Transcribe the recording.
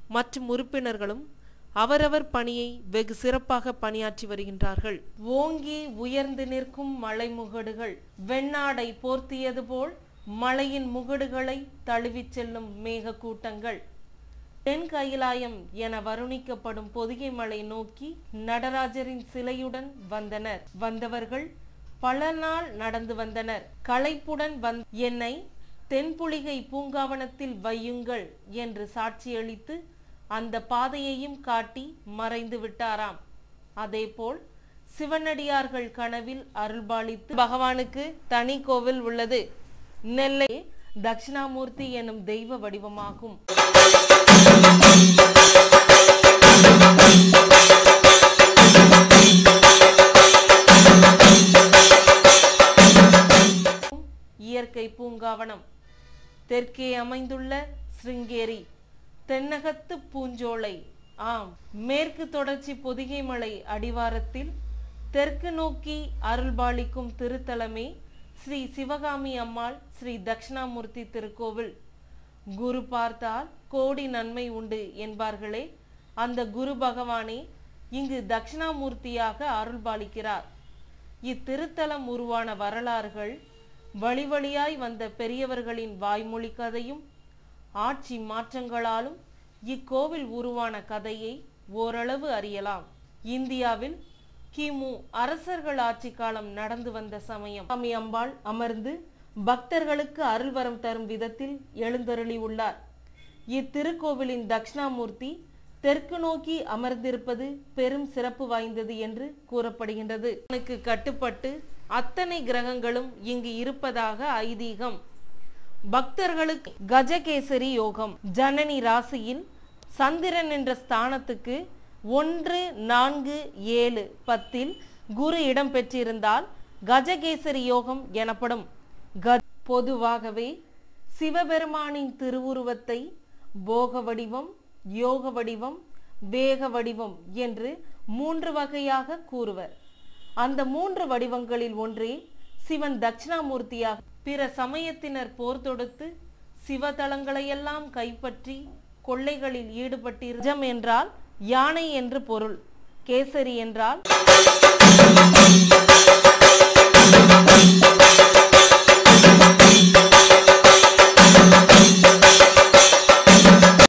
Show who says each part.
Speaker 1: மற்றும் உறுப்பினர்களும் அவரவர் பணியை வெகு சிறப்பாக பணியாற்றி வருகின்றார்கள் ஓங்கி உயர்ந்து நிற்கும் மலைமுகடுகள் வெண்ணாடை போர்த்தியது போல் மலையின் முகடுகளை தழுவிச் செல்லும் மேக கூட்டங்கள் தென் கைலாயம் என வருணிக்கப்படும் பொதிகை மலை நோக்கி நடராஜரின் சிலையுடன் வந்தனர் வந்தவர்கள் பல நாள் நடந்து வந்தனர் களைப்புடன் வந் என்னை தென்புலிகை பூங்காவனத்தில் வையுங்கள் என்று சாட்சியளித்து அந்த பாதையையும் காட்டி மறைந்து விட்டாராம் அதேபோல் சிவனடியார்கள் கனவில் அருள்பாலித்து பகவானுக்கு தனி கோவில் உள்ளது நெல்லை தட்சிணாமூர்த்தி எனும் தெய்வ வடிவமாகும் இயற்கை பூங்காவனம் தெற்கே அமைந்துள்ள சிருங்கேரி தென்னகத்து பூஞ்சோலை ஆம் மேற்கு தொடர்ச்சி பொதிகை மலை அடிவாரத்தில் தெற்கு நோக்கி அருள்பாலிக்கும் திருத்தலமே ஸ்ரீ சிவகாமி அம்மாள் ஸ்ரீ தட்சிணாமூர்த்தி திருக்கோவில் குரு பார்த்தால் கோடி நன்மை உண்டு என்பார்களே அந்த குரு பகவானே இங்கு தட்சிணாமூர்த்தியாக அருள்பாலிக்கிறார் இத்திருத்தலம் உருவான வரலாறுகள் வழி வழியாய் வந்த பெரியவர்களின் வாய்மொழி கதையும் ஆட்சி மாற்றங்களாலும் இக்கோவில் உருவான கதையை ஓரளவு அறியலாம் இந்தியாவில் கிமு அரசர்கள் ஆட்சி காலம் நடந்து வந்த சமயம் சாமி அம்பாள் அமர்ந்து பக்தர்களுக்கு அருள்வரம் தரும் விதத்தில் எழுந்தருளி உள்ளார் இத்திருக்கோவிலின் தட்சிணாமூர்த்தி தெற்கு நோக்கி அமர்ந்திருப்பது பெரும் சிறப்பு வாய்ந்தது என்று கூறப்படுகின்றது அவனுக்கு கட்டுப்பட்டு அத்தனை கிரகங்களும் இங்கு இருப்பதாக ஐதீகம் பக்தர்களுக்கு கஜகேசரி யோகம் ஜனனி ராசியில் சந்திரன் என்ற ஸ்தானத்துக்கு ஒன்று நான்கு ஏழு பத்தில் குரு இடம் பெற்றிருந்தால் கஜகேசரி யோகம் எனப்படும் க பொதுவாகவே சிவபெருமானின் திருவுருவத்தை போக வடிவம் யோக வடிவம் வேக வடிவம் என்று மூன்று வகையாக கூறுவர் அந்த மூன்று வடிவங்களில் ஒன்றே சிவன் தட்சிணாமூர்த்தியாக பிற சமயத்தினர் போர் தொடுத்து சிவதலங்களையெல்லாம் கைப்பற்றி கொள்ளைகளில் ஈடுபட்டிருஜம் என்றால் யானை என்று பொருள் கேசரி என்றால்